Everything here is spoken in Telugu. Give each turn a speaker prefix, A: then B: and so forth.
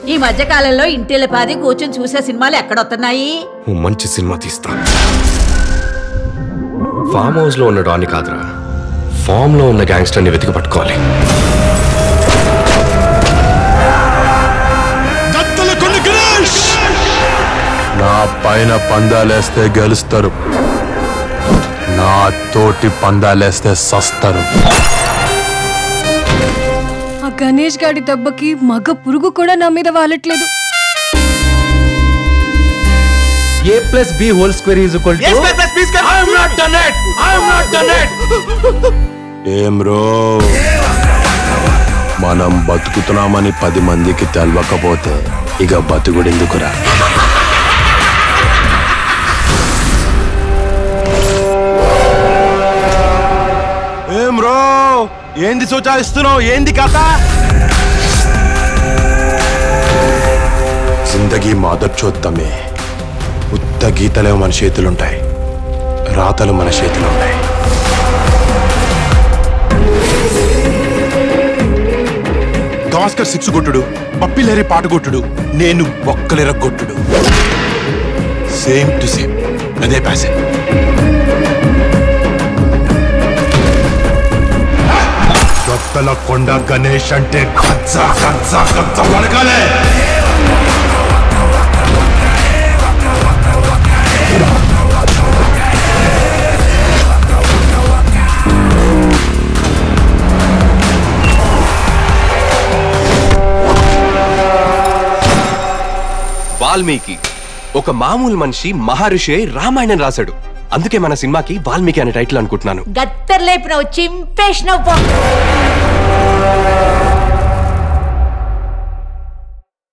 A: ఈ మధ్య కాలంలో ఇంటిల పాది కూర్చొని చూసే సినిమాలు ఎక్కడొస్తున్నాయి
B: ఓ మంచి సినిమా తీస్తా ఫామ్ హౌస్ లో ఉన్న డాని కాదురా ఫామ్ లో ఉన్న గ్యాంగ్స్టర్ ని వెతికి పట్టుకోవాలి
C: నా పైన పందాలేస్తే గెలుస్తారు నా తోటి పందాలేస్తే సస్తారు
D: ఆ గణేష్ గాడి దెబ్బకి మగ పురుగు కూడా నా మీద వాలట్లేదు
E: A plus B whole square is equal
C: ఏం రో మనం బతుకుతున్నామని పది మందికి తెలవకపోతే ఇక బతుకుడెందుకురా ఏం రో ఏంది సూచాయిస్తున్నావు ఏంది కథ జిందగీ మాదర్చోత్తమే ఉత్త గీతలే మన చేతులుంటాయి రాతలు మన చేతిలో ఉంటాయి గాస్కర్ సిక్స్ కొట్టుడు పప్పిలేరి పాట కొట్టుడు నేను ఒక్కలేర కొట్టుడు సేమ్ టు సేమ్ అదే ప్యాషన్ కొత్తల కొండ గణేష్ అంటే కచ్చ కచ్చ కచ్చ వడకాలే
B: వాల్మీకి ఒక మామూలు మనిషి మహర్షి అయి రామాయణం రాశాడు అందుకే మన సినిమాకి వాల్మీకి అనే టైటిల్ అనుకుంటున్నాను
A: గత్తర్లేపినవు చింపేసినవు పో